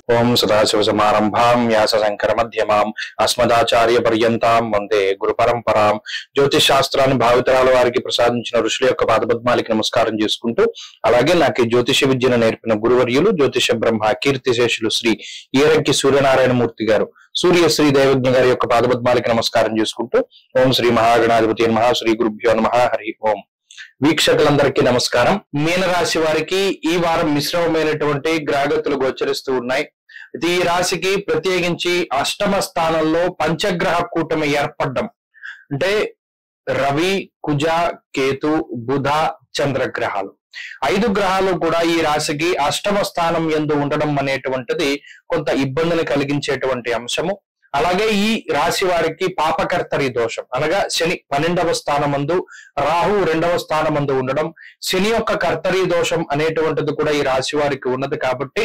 ఓం సదాశివసమారంభాం వ్యాస శంకర మధ్యమాం అస్మదాచార్య పర్యంతాం వందే గురు పరంపరాం జ్యోతిష్ శాస్త్రాన్ని భావితరాల వారికి ప్రసాదించిన ఋషుల యొక్క పాదపద్మాలకి నమస్కారం చేసుకుంటూ అలాగే నాకు ఈ జ్యోతిష విద్యను నేర్పిన గురువర్యులు జ్యోతిష బ్రహ్మ కీర్తిశేషులు శ్రీ ఈరంకి సూర్యనారాయణ మూర్తి గారు సూర్య శ్రీ దైవజ్ఞ గారి యొక్క పాదపద్మాలకి నమస్కారం చేసుకుంటూ ఓం శ్రీ మహాగణాధిపతి మహా శ్రీ గురుభ్యో నమ హరి ఓం వీక్షకులందరికీ నమస్కారం మీనరాశి వారికి ఈ వారం మిశ్రమమైనటువంటి గ్రహగతులు గోచరిస్తూ ఉన్నాయి అయితే ఈ రాశికి ప్రత్యేకించి అష్టమ స్థానంలో పంచగ్రహ కూటమి ఏర్పడడం అంటే రవి కుజ కేతు బుధ చంద్ర గ్రహాలు ఐదు గ్రహాలు కూడా ఈ రాశికి అష్టమ స్థానం ఎందు ఉండడం అనేటువంటిది కొంత ఇబ్బందిని కలిగించేటువంటి అంశము అలాగే ఈ రాశి వారికి పాపకర్తరి దోషం అనగా శని పన్నెండవ స్థానమందు రాహు రెండవ స్థానమందు ఉండడం శని యొక్క కర్తరి దోషం అనేటువంటిది కూడా ఈ రాశి వారికి ఉన్నది కాబట్టి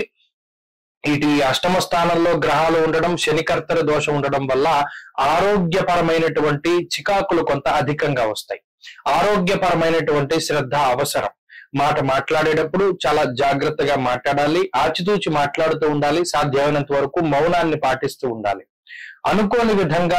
ఇటు ఈ అష్టమ స్థానంలో గ్రహాలు ఉండడం శనికర్తరి దోషం ఉండడం వల్ల ఆరోగ్యపరమైనటువంటి చికాకులు కొంత అధికంగా వస్తాయి ఆరోగ్యపరమైనటువంటి శ్రద్ధ అవసరం మాట మాట్లాడేటప్పుడు చాలా జాగ్రత్తగా మాట్లాడాలి ఆచితూచి మాట్లాడుతూ ఉండాలి సాధ్యమైనంత వరకు మౌనాన్ని పాటిస్తూ ఉండాలి అనుకోని విధంగా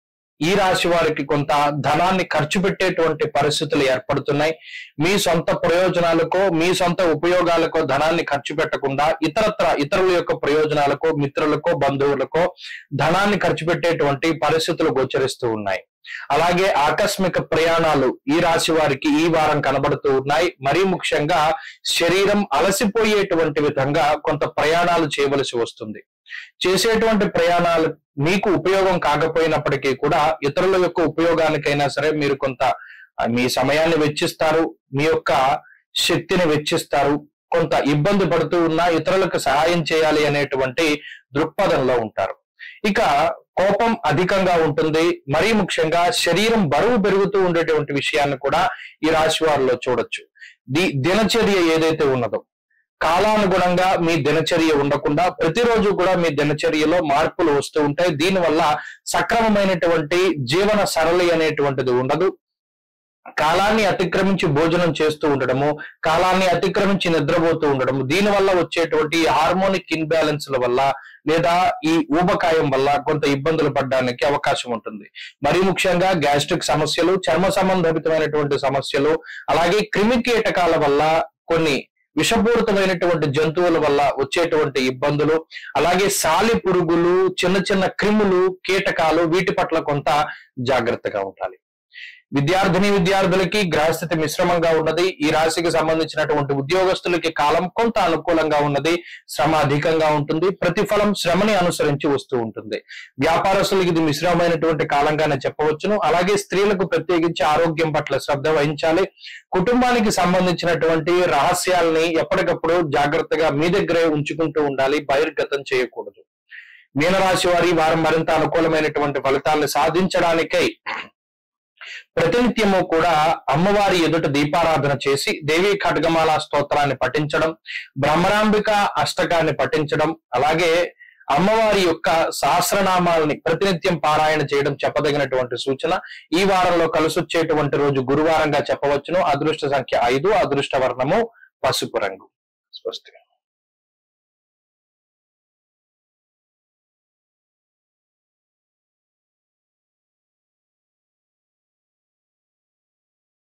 ఈ రాశి వారికి కొంత ధనాన్ని ఖర్చు పెట్టేటువంటి పరిస్థితులు ఏర్పడుతున్నాయి మీ సొంత ప్రయోజనాలకో మీ సొంత ఉపయోగాలకో ధనాన్ని ఖర్చు పెట్టకుండా ఇతరత్ర ఇతరుల యొక్క ప్రయోజనాలకో మిత్రులకో బంధువులకో ధనాన్ని ఖర్చు పెట్టేటువంటి పరిస్థితులు గోచరిస్తూ ఉన్నాయి అలాగే ఆకస్మిక ప్రయాణాలు ఈ రాశి వారికి ఈ వారం కనబడుతూ ఉన్నాయి మరీ ముఖ్యంగా శరీరం అలసిపోయేటువంటి విధంగా కొంత ప్రయాణాలు చేయవలసి వస్తుంది చేసేటువంటి ప్రయాణాలు మీకు ఉపయోగం కాకపోయినప్పటికీ కూడా ఇతరుల యొక్క ఉపయోగానికైనా సరే మీరు కొంత ఆ, మీ సమయాన్ని వెచ్చిస్తారు మీ యొక్క శక్తిని వెచ్చిస్తారు కొంత ఇబ్బంది పడుతూ ఉన్నా ఇతరులకు సహాయం చేయాలి అనేటువంటి దృక్పథంలో ఉంటారు ఇక కోపం అధికంగా ఉంటుంది మరీ ముఖ్యంగా శరీరం బరువు పెరుగుతూ ఉండేటువంటి విషయాన్ని కూడా ఈ రాశి వారిలో చూడొచ్చు ది దినచర్య ఏదైతే ఉన్నదో కాలానుగుణంగా మీ దినచర్య ఉండకుండా ప్రతిరోజు కూడా మీ దినచర్యలో మార్పులు వస్తూ ఉంటాయి దీనివల్ల సక్రమమైనటువంటి జీవన సరళి అనేటువంటిది ఉండదు కాలాన్ని అతిక్రమించి భోజనం చేస్తూ ఉండడము కాలాన్ని అతిక్రమించి నిద్రపోతూ ఉండడము దీనివల్ల వచ్చేటువంటి హార్మోనిక్ ఇన్బ్యాలెన్స్ల వల్ల లేదా ఈ ఊబకాయం వల్ల కొంత ఇబ్బందులు పడడానికి అవకాశం ఉంటుంది మరీ ముఖ్యంగా గ్యాస్ట్రిక్ సమస్యలు చర్మ సంబంధితమైనటువంటి సమస్యలు అలాగే క్రిమి కీటకాల వల్ల కొన్ని విషపూరితమైనటువంటి జంతువుల వల్ల వచ్చేటువంటి ఇబ్బందులు అలాగే సాలి పురుగులు చిన్న చిన్న క్రిములు కీటకాలు వీటి పట్ల కొంత జాగ్రత్తగా ఉండాలి విద్యార్థిని విద్యార్థులకి గ్రహస్థితి మిశ్రమంగా ఉన్నది ఈ రాశికి సంబంధించినటువంటి ఉద్యోగస్తులకి కాలం కొంత అనుకూలంగా ఉన్నది శ్రమ అధికంగా ఉంటుంది ప్రతిఫలం శ్రమని అనుసరించి వస్తూ ఉంటుంది వ్యాపారస్తులకి ఇది మిశ్రమైనటువంటి కాలంగానే చెప్పవచ్చును అలాగే స్త్రీలకు ప్రత్యేకించి ఆరోగ్యం పట్ల శ్రద్ధ వహించాలి కుటుంబానికి సంబంధించినటువంటి రహస్యాల్ని ఎప్పటికప్పుడు జాగ్రత్తగా మీ దగ్గరే ఉంచుకుంటూ ఉండాలి బహిర్గతం చేయకూడదు మీనరాశి వారి వారం మరింత అనుకూలమైనటువంటి ఫలితాలను సాధించడానికై ప్రతినిత్యము కూడా అమ్మవారి ఎదుట దీపారాధన చేసి దేవీ ఖడ్గమాల స్తోత్రాన్ని పఠించడం బ్రహ్మరాంబిక అష్టకాన్ని పఠించడం అలాగే అమ్మవారి యొక్క సహస్రనామాలని ప్రతినిత్యం పారాయణ చేయడం చెప్పదగినటువంటి సూచన ఈ వారంలో కలిసొచ్చేటువంటి రోజు గురువారంగా చెప్పవచ్చును అదృష్ట సంఖ్య ఐదు అదృష్ట వర్ణము పసుపు రంగు స్వస్తి